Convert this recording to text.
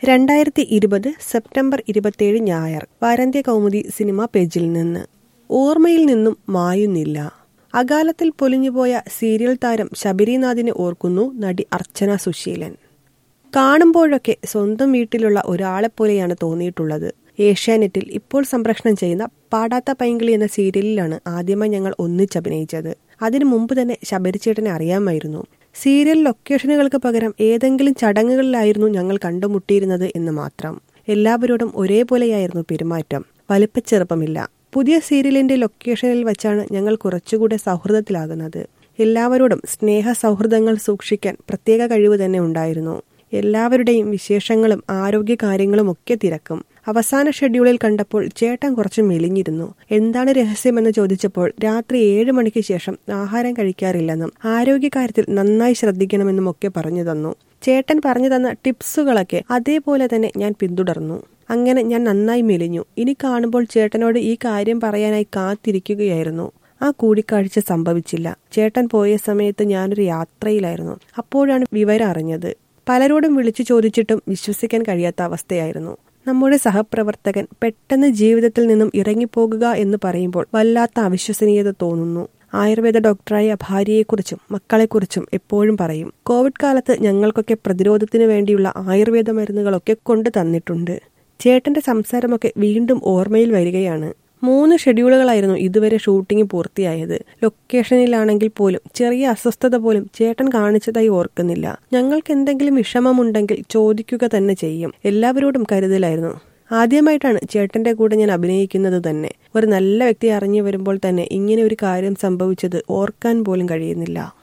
രണ്ടായിരത്തി ഇരുപത് സെപ്റ്റംബർ ഇരുപത്തിയേഴ് ഞായർ വാരാന്ത്യ കൗമുദി സിനിമാ പേജിൽ നിന്ന് ഓർമ്മയിൽ നിന്നും മായുന്നില്ല അകാലത്തിൽ പൊലിഞ്ഞുപോയ സീരിയൽ താരം ശബരിനാഥിനെ ഓർക്കുന്നു നടി അർച്ചന സുശീലൻ കാണുമ്പോഴൊക്കെ സ്വന്തം വീട്ടിലുള്ള ഒരാളെപ്പോലെയാണ് തോന്നിയിട്ടുള്ളത് ഏഷ്യാനെറ്റിൽ ഇപ്പോൾ സംപ്രേഷണം ചെയ്യുന്ന പാടാത്ത പൈങ്കിളി എന്ന സീരിയലിലാണ് ആദ്യമായി ഞങ്ങൾ ഒന്നിച്ചഭിനയിച്ചത് അതിനു മുമ്പ് തന്നെ ശബരിച്ചേട്ടനെ അറിയാമായിരുന്നു സീരിയൽ ലൊക്കേഷനുകൾക്ക് പകരം ഏതെങ്കിലും ചടങ്ങുകളിലായിരുന്നു ഞങ്ങൾ കണ്ടുമുട്ടിയിരുന്നത് എന്ന് മാത്രം എല്ലാവരോടും ഒരേപോലെയായിരുന്നു പെരുമാറ്റം വലിപ്പച്ചെറുപ്പമില്ല പുതിയ സീരിയലിന്റെ ലൊക്കേഷനിൽ വെച്ചാണ് ഞങ്ങൾ കുറച്ചുകൂടെ സൗഹൃദത്തിലാകുന്നത് എല്ലാവരോടും സ്നേഹ സൗഹൃദങ്ങൾ സൂക്ഷിക്കാൻ പ്രത്യേക കഴിവ് തന്നെ ഉണ്ടായിരുന്നു എല്ലാവരുടെയും വിശേഷങ്ങളും ആരോഗ്യകാര്യങ്ങളും ഒക്കെ തിരക്കും അവസാന ഷെഡ്യൂളിൽ കണ്ടപ്പോൾ ചേട്ടൻ കുറച്ച് മെലിഞ്ഞിരുന്നു എന്താണ് രഹസ്യമെന്ന് ചോദിച്ചപ്പോൾ രാത്രി ഏഴ് മണിക്ക് ശേഷം ആഹാരം കഴിക്കാറില്ലെന്നും ആരോഗ്യകാര്യത്തിൽ നന്നായി ശ്രദ്ധിക്കണമെന്നും ഒക്കെ പറഞ്ഞു തന്നു ചേട്ടൻ പറഞ്ഞു തന്ന ടിപ്സുകളൊക്കെ അതേപോലെ തന്നെ ഞാൻ പിന്തുടർന്നു അങ്ങനെ ഞാൻ നന്നായി മെലിഞ്ഞു ഇനി കാണുമ്പോൾ ചേട്ടനോട് ഈ കാര്യം പറയാനായി കാത്തിരിക്കുകയായിരുന്നു ആ കൂടിക്കാഴ്ച സംഭവിച്ചില്ല ചേട്ടൻ പോയ സമയത്ത് ഞാനൊരു യാത്രയിലായിരുന്നു അപ്പോഴാണ് വിവരം അറിഞ്ഞത് പലരോടും വിളിച്ചു ചോദിച്ചിട്ടും വിശ്വസിക്കാൻ കഴിയാത്ത അവസ്ഥയായിരുന്നു നമ്മുടെ സഹപ്രവർത്തകൻ പെട്ടെന്ന് ജീവിതത്തിൽ നിന്നും ഇറങ്ങിപ്പോകുക എന്ന് പറയുമ്പോൾ വല്ലാത്ത അവിശ്വസനീയത തോന്നുന്നു ആയുർവേദ ഡോക്ടറായ ഭാര്യയെക്കുറിച്ചും മക്കളെക്കുറിച്ചും എപ്പോഴും പറയും കോവിഡ് കാലത്ത് ഞങ്ങൾക്കൊക്കെ പ്രതിരോധത്തിന് വേണ്ടിയുള്ള ആയുർവേദ മരുന്നുകളൊക്കെ കൊണ്ടു തന്നിട്ടുണ്ട് ചേട്ടന്റെ സംസാരമൊക്കെ വീണ്ടും ഓർമ്മയിൽ വരികയാണ് മൂന്ന് ഷെഡ്യൂളുകളായിരുന്നു ഇതുവരെ ഷൂട്ടിംഗ് പൂർത്തിയായത് ലൊക്കേഷനിലാണെങ്കിൽ പോലും ചെറിയ അസ്വസ്ഥത പോലും ചേട്ടൻ കാണിച്ചതായി ഓർക്കുന്നില്ല ഞങ്ങൾക്ക് എന്തെങ്കിലും വിഷമമുണ്ടെങ്കിൽ ചോദിക്കുക തന്നെ ചെയ്യും എല്ലാവരോടും കരുതലായിരുന്നു ആദ്യമായിട്ടാണ് ചേട്ടന്റെ കൂടെ ഞാൻ അഭിനയിക്കുന്നത് തന്നെ ഒരു നല്ല വ്യക്തി അറിഞ്ഞു വരുമ്പോൾ തന്നെ ഇങ്ങനെ ഒരു കാര്യം സംഭവിച്ചത് ഓർക്കാൻ പോലും കഴിയുന്നില്ല